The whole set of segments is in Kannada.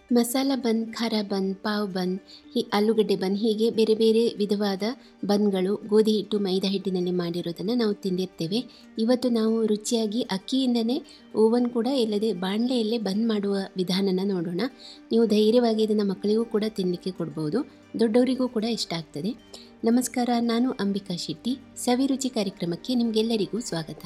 ಮಸಾಲ ಬನ್ ಖಾರ ಬನ್ ಪಾವ್ ಬನ್ ಹೀ ಆಲೂಗಡ್ಡೆ ಬನ್ ಹೀಗೆ ಬೇರೆ ಬೇರೆ ವಿಧವಾದ ಬನ್ಗಳು ಗೋಧಿ ಹಿಟ್ಟು ಮೈದಾ ಹಿಟ್ಟಿನಲ್ಲಿ ಮಾಡಿರೋದನ್ನು ನಾವು ತಿಂದಿರ್ತೇವೆ ಇವತ್ತು ನಾವು ರುಚಿಯಾಗಿ ಅಕ್ಕಿಯಿಂದನೇ ಓವನ್ ಕೂಡ ಇಲ್ಲದೆ ಬಾಣಲೆಯಲ್ಲೇ ಬನ್ ಮಾಡುವ ವಿಧಾನನ ನೋಡೋಣ ನೀವು ಧೈರ್ಯವಾಗಿ ಇದನ್ನು ಮಕ್ಕಳಿಗೂ ಕೂಡ ತಿನ್ನಲಿಕ್ಕೆ ಕೊಡ್ಬೋದು ದೊಡ್ಡವರಿಗೂ ಕೂಡ ಇಷ್ಟ ಆಗ್ತದೆ ನಮಸ್ಕಾರ ನಾನು ಅಂಬಿಕಾ ಶೆಟ್ಟಿ ಸವಿರುಚಿ ಕಾರ್ಯಕ್ರಮಕ್ಕೆ ನಿಮಗೆಲ್ಲರಿಗೂ ಸ್ವಾಗತ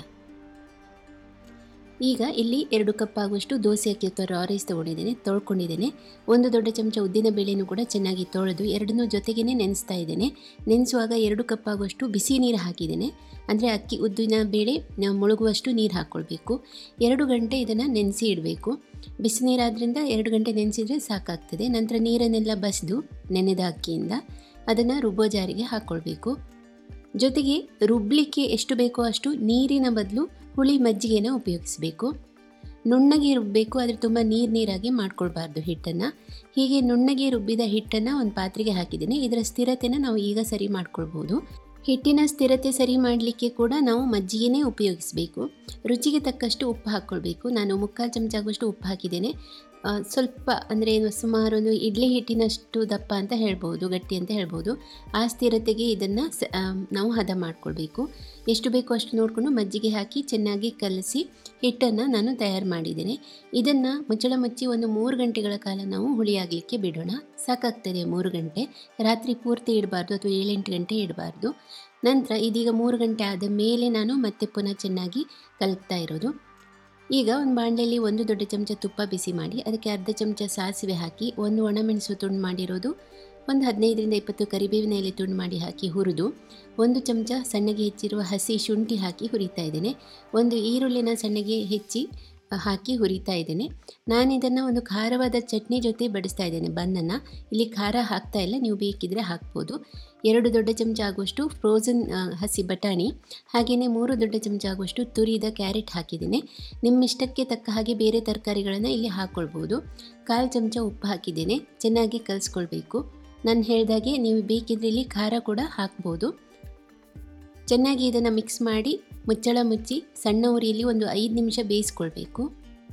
ಈಗ ಇಲ್ಲಿ ಎರಡು ಕಪ್ ಆಗುವಷ್ಟು ದೋಸೆ ಅಕ್ಕಿ ಅಥವಾ ರಾ ರೈಸ್ ತೊಗೊಂಡಿದ್ದೇನೆ ತೊಳ್ಕೊಂಡಿದ್ದೇನೆ ಒಂದು ದೊಡ್ಡ ಚಮಚ ಉದ್ದಿನ ಬೇಳೆನೂ ಕೂಡ ಚೆನ್ನಾಗಿ ತೊಳೆದು ಎರಡನ್ನೂ ಜೊತೆಗೇ ನೆನೆಸ್ತಾ ಇದ್ದೇನೆ ನೆನೆಸುವಾಗ ಎರಡು ಕಪ್ ಆಗುವಷ್ಟು ಬಿಸಿ ನೀರು ಹಾಕಿದ್ದೇನೆ ಅಂದರೆ ಅಕ್ಕಿ ಉದ್ದಿನ ಬೇಳೆ ಮುಳುಗುವಷ್ಟು ನೀರು ಹಾಕ್ಕೊಳ್ಬೇಕು ಎರಡು ಗಂಟೆ ಇದನ್ನು ನೆನೆಸಿ ಇಡಬೇಕು ಬಿಸಿ ನೀರಾದ್ರಿಂದ ಎರಡು ಗಂಟೆ ನೆನೆಸಿದರೆ ಸಾಕಾಗ್ತದೆ ನಂತರ ನೀರನ್ನೆಲ್ಲ ಬಸಿದು ನೆನೆದ ಅಕ್ಕಿಯಿಂದ ಅದನ್ನು ರುಬ್ಬೋ ಜಾರಿಗೆ ಹಾಕ್ಕೊಳ್ಬೇಕು ಜೊತೆಗೆ ರುಬ್ಬಲಿಕ್ಕೆ ಎಷ್ಟು ಬೇಕೋ ಅಷ್ಟು ನೀರಿನ ಬದಲು ಹುಳಿ ಮಜ್ಜಿಗೆನ ಉಪಯೋಗಿಸಬೇಕು ನುಣ್ಣಗೆ ರುಬ್ಬಬೇಕು ಆದರೆ ತುಂಬ ನೀರು ನೀರಾಗಿ ಮಾಡ್ಕೊಳ್ಬಾರ್ದು ಹಿಟ್ಟನ್ನು ಹೀಗೆ ನುಣ್ಣಗೆ ರುಬ್ಬಿದ ಹಿಟ್ಟನ್ನು ಒಂದು ಪಾತ್ರೆಗೆ ಹಾಕಿದ್ದೇನೆ ಇದರ ಸ್ಥಿರತೆನ ನಾವು ಈಗ ಸರಿ ಮಾಡ್ಕೊಳ್ಬೋದು ಹಿಟ್ಟಿನ ಸ್ಥಿರತೆ ಸರಿ ಮಾಡಲಿಕ್ಕೆ ಕೂಡ ನಾವು ಮಜ್ಜಿಗೆನೇ ಉಪಯೋಗಿಸಬೇಕು ರುಚಿಗೆ ತಕ್ಕಷ್ಟು ಉಪ್ಪು ಹಾಕ್ಕೊಳ್ಬೇಕು ನಾನು ಮುಕ್ಕಾಲು ಚಮಚ ಆಗುವಷ್ಟು ಉಪ್ಪು ಹಾಕಿದ್ದೇನೆ ಸ್ವಲ್ಪ ಅಂದರೆ ಸುಮಾರು ಒಂದು ಇಡ್ಲಿ ಹಿಟ್ಟಿನಷ್ಟು ದಪ್ಪ ಅಂತ ಹೇಳ್ಬೋದು ಗಟ್ಟಿ ಅಂತ ಹೇಳ್ಬೋದು ಆ ಸ್ಥಿರತೆಗೆ ಇದನ್ನು ಸ ನಾವು ಹದ ಮಾಡಿಕೊಳ್ಬೇಕು ಎಷ್ಟು ಬೇಕೋ ಅಷ್ಟು ನೋಡಿಕೊಂಡು ಮಜ್ಜಿಗೆ ಹಾಕಿ ಚೆನ್ನಾಗಿ ಕಲಸಿ ಹಿಟ್ಟನ್ನು ನಾನು ತಯಾರು ಮಾಡಿದ್ದೇನೆ ಇದನ್ನು ಮುಚ್ಚಳ ಮುಚ್ಚಿ ಒಂದು ಮೂರು ಗಂಟೆಗಳ ಕಾಲ ನಾವು ಹುಳಿಯಾಗಲಿಕ್ಕೆ ಬಿಡೋಣ ಸಾಕಾಗ್ತದೆ ಮೂರು ಗಂಟೆ ರಾತ್ರಿ ಪೂರ್ತಿ ಇಡಬಾರ್ದು ಅಥವಾ ಏಳೆಂಟು ಗಂಟೆ ಇಡಬಾರ್ದು ನಂತರ ಇದೀಗ ಮೂರು ಗಂಟೆ ಆದ ಮೇಲೆ ನಾನು ಮತ್ತೆ ಪುನಃ ಚೆನ್ನಾಗಿ ಕಲಕ್ತಾ ಇರೋದು ಈಗ ಒಂದು ಬಾಣಲೆಯಲ್ಲಿ ಒಂದು ದೊಡ್ಡ ಚಮಚ ತುಪ್ಪ ಬಿಸಿ ಮಾಡಿ ಅದಕ್ಕೆ ಅರ್ಧ ಚಮಚ ಸಾಸಿವೆ ಹಾಕಿ ಒಂದು ಒಣಮೆಣಸು ತುಂಡು ಮಾಡಿರೋದು ಒಂದು ಹದಿನೈದರಿಂದ ಇಪ್ಪತ್ತು ಕರಿಬೇವಿನ ಎಲೆ ತುಂಡು ಮಾಡಿ ಹಾಕಿ ಹುರಿದು ಒಂದು ಚಮಚ ಸಣ್ಣಗೆ ಹೆಚ್ಚಿರುವ ಹಸಿ ಶುಂಠಿ ಹಾಕಿ ಹುರಿತಾ ಇದ್ದೇನೆ ಒಂದು ಈರುಳ್ಳಿನ ಸಣ್ಣಗೆ ಹೆಚ್ಚಿ ಹಾಕಿ ಹುರಿತಾ ಇದ್ದೇನೆ ನಾನು ಇದನ್ನು ಒಂದು ಖಾರವಾದ ಚಟ್ನಿ ಜೊತೆ ಬಡಿಸ್ತಾ ಇದ್ದೇನೆ ಬನ್ನನ್ನು ಇಲ್ಲಿ ಖಾರ ಹಾಕ್ತಾ ಇಲ್ಲ ನೀವು ಬೇಕಿದ್ರೆ ಹಾಕ್ಬೋದು ಎರಡು ದೊಡ್ಡ ಚಮಚ ಆಗುವಷ್ಟು ಫ್ರೋಝನ್ ಹಸಿ ಬಟಾಣಿ ಹಾಗೆಯೇ ಮೂರು ದೊಡ್ಡ ಚಮಚ ಆಗುವಷ್ಟು ತುರಿದ ಕ್ಯಾರೆಟ್ ಹಾಕಿದ್ದೇನೆ ನಿಮ್ಮ ಇಷ್ಟಕ್ಕೆ ತಕ್ಕ ಹಾಗೆ ಬೇರೆ ತರಕಾರಿಗಳನ್ನು ಇಲ್ಲಿ ಹಾಕ್ಕೊಳ್ಬೋದು ಕಾಲು ಚಮಚ ಉಪ್ಪು ಹಾಕಿದ್ದೇನೆ ಚೆನ್ನಾಗಿ ಕಲಿಸ್ಕೊಳ್ಬೇಕು ನಾನು ಹೇಳಿದಾಗೆ ನೀವು ಬೇಕಿದ್ರೆ ಇಲ್ಲಿ ಖಾರ ಕೂಡ ಹಾಕ್ಬೋದು ಚೆನ್ನಾಗಿ ಇದನ್ನು ಮಿಕ್ಸ್ ಮಾಡಿ ಮುಚ್ಚಳ ಮುಚ್ಚಿ ಸಣ್ಣ ಉರಿಯಲ್ಲಿ ಒಂದು ಐದು ನಿಮಿಷ ಬೇಯಿಸ್ಕೊಳ್ಬೇಕು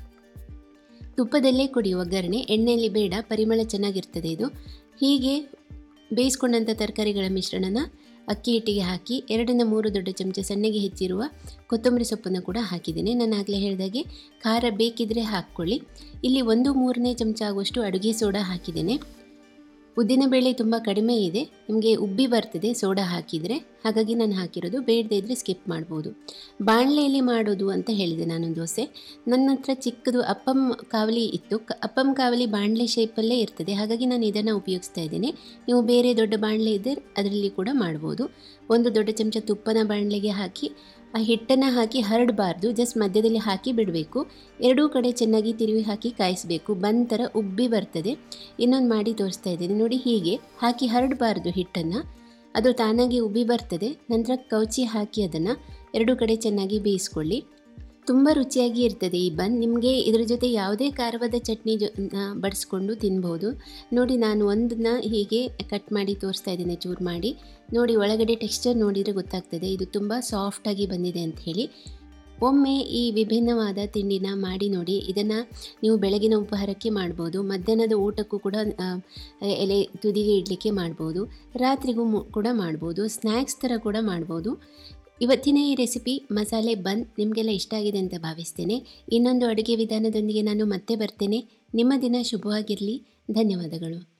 ತುಪ್ಪದಲ್ಲೇ ಕೊಡಿ ಒಗ್ಗರಣೆ ಎಣ್ಣೆಯಲ್ಲಿ ಬೇಡ ಪರಿಮಳ ಚೆನ್ನಾಗಿರ್ತದೆ ಇದು ಹೀಗೆ ಬೇಯಿಸ್ಕೊಂಡಂಥ ತರಕಾರಿಗಳ ಮಿಶ್ರಣನ ಅಕ್ಕಿ ಹಿಟ್ಟಿಗೆ ಹಾಕಿ ಎರಡರಿಂದ ಮೂರು ದೊಡ್ಡ ಚಮಚ ಸಣ್ಣಗೆ ಹೆಚ್ಚಿರುವ ಕೊತ್ತಂಬರಿ ಸೊಪ್ಪನ್ನು ಕೂಡ ಹಾಕಿದ್ದೇನೆ ನಾನು ಆಗಲೇ ಹೇಳಿದಾಗೆ ಖಾರ ಬೇಕಿದ್ರೆ ಹಾಕ್ಕೊಳ್ಳಿ ಇಲ್ಲಿ ಒಂದು ಮೂರನೇ ಚಮಚ ಆಗುವಷ್ಟು ಅಡುಗೆ ಸೋಡಾ ಹಾಕಿದ್ದೇನೆ ಉದ್ದಿನಬೇಳೆ ತುಂಬ ಕಡಿಮೆ ಇದೆ ನಿಮಗೆ ಉಬ್ಬಿ ಬರ್ತದೆ ಸೋಡಾ ಹಾಕಿದರೆ ಹಾಗಾಗಿ ನಾನು ಹಾಕಿರೋದು ಬೇಡದೇ ಇದ್ದರೆ ಸ್ಕಿಪ್ ಮಾಡ್ಬೋದು ಬಾಣಲೆಯಲ್ಲಿ ಮಾಡೋದು ಅಂತ ಹೇಳಿದೆ ನಾನು ದೋಸೆ ನನ್ನ ಹತ್ರ ಚಿಕ್ಕದು ಅಪ್ಪಂ ಕಾವಲಿ ಇತ್ತು ಅಪ್ಪಂ ಕಾವಲಿ ಬಾಣಲೆ ಶೇಪಲ್ಲೇ ಇರ್ತದೆ ಹಾಗಾಗಿ ನಾನು ಇದನ್ನು ಉಪಯೋಗಿಸ್ತಾ ಇದ್ದೇನೆ ನೀವು ಬೇರೆ ದೊಡ್ಡ ಬಾಣಲೆ ಇದ್ದರೆ ಅದರಲ್ಲಿ ಕೂಡ ಮಾಡ್ಬೋದು ಒಂದು ದೊಡ್ಡ ಚಮಚ ತುಪ್ಪನ ಬಾಣಲೆಗೆ ಹಾಕಿ ಆ ಹಿಟ್ಟನ್ನು ಹಾಕಿ ಹರಡಬಾರ್ದು ಜಸ್ಟ್ ಮಧ್ಯದಲ್ಲಿ ಹಾಕಿ ಬಿಡಬೇಕು ಎರಡೂ ಕಡೆ ಚೆನ್ನಾಗಿ ತಿರುವಿ ಹಾಕಿ ಕಾಯಿಸಬೇಕು ಬಂದ ಥರ ಉಬ್ಬಿ ಬರ್ತದೆ ಇನ್ನೊಂದು ಮಾಡಿ ತೋರಿಸ್ತಾ ಇದ್ದೀನಿ ನೋಡಿ ಹೀಗೆ ಹಾಕಿ ಹರಡಬಾರ್ದು ಹಿಟ್ಟನ್ನು ಅದು ತಾನಾಗಿ ಉಬ್ಬಿ ಬರ್ತದೆ ನಂತರ ಕೌಚಿ ಹಾಕಿ ಅದನ್ನು ಎರಡೂ ಕಡೆ ಚೆನ್ನಾಗಿ ಬೇಯಿಸ್ಕೊಳ್ಳಿ ತುಂಬ ರುಚಿಯಾಗಿ ಇರ್ತದೆ ಈ ಬನ್ ನಿಮಗೆ ಇದರ ಜೊತೆ ಯಾವುದೇ ಖಾರವಾದ ಚಟ್ನಿ ಜೊ ಬಡಿಸ್ಕೊಂಡು ತಿನ್ಬೋದು ನೋಡಿ ನಾನು ಒಂದನ್ನ ಹೀಗೆ ಕಟ್ ಮಾಡಿ ತೋರಿಸ್ತಾ ಇದ್ದೇನೆ ಚೂರು ಮಾಡಿ ನೋಡಿ ಒಳಗಡೆ ಟೆಕ್ಸ್ಚರ್ ನೋಡಿದರೆ ಗೊತ್ತಾಗ್ತದೆ ಇದು ತುಂಬ ಸಾಫ್ಟಾಗಿ ಬಂದಿದೆ ಅಂತ ಹೇಳಿ ಒಮ್ಮೆ ಈ ವಿಭಿನ್ನವಾದ ತಿಂಡಿನ ಮಾಡಿ ನೋಡಿ ಇದನ್ನು ನೀವು ಬೆಳಗಿನ ಉಪಹಾರಕ್ಕೆ ಮಾಡ್ಬೋದು ಮಧ್ಯಾಹ್ನದ ಊಟಕ್ಕೂ ಕೂಡ ಎಲೆ ತುದಿಗೆ ಇಡಲಿಕ್ಕೆ ಮಾಡ್ಬೋದು ರಾತ್ರಿಗೂ ಕೂಡ ಮಾಡ್ಬೋದು ಸ್ನ್ಯಾಕ್ಸ್ ಥರ ಕೂಡ ಮಾಡ್ಬೋದು ಇವತ್ತಿನ ಈ ರೆಸಿಪಿ ಮಸಾಲೆ ಬನ್ ನಿಮಗೆಲ್ಲ ಇಷ್ಟ ಆಗಿದೆ ಅಂತ ಭಾವಿಸ್ತೇನೆ ಇನ್ನೊಂದು ಅಡುಗೆ ವಿಧಾನದೊಂದಿಗೆ ನಾನು ಮತ್ತೆ ಬರ್ತೇನೆ ನಿಮ್ಮ ದಿನ ಶುಭವಾಗಿರಲಿ ಧನ್ಯವಾದಗಳು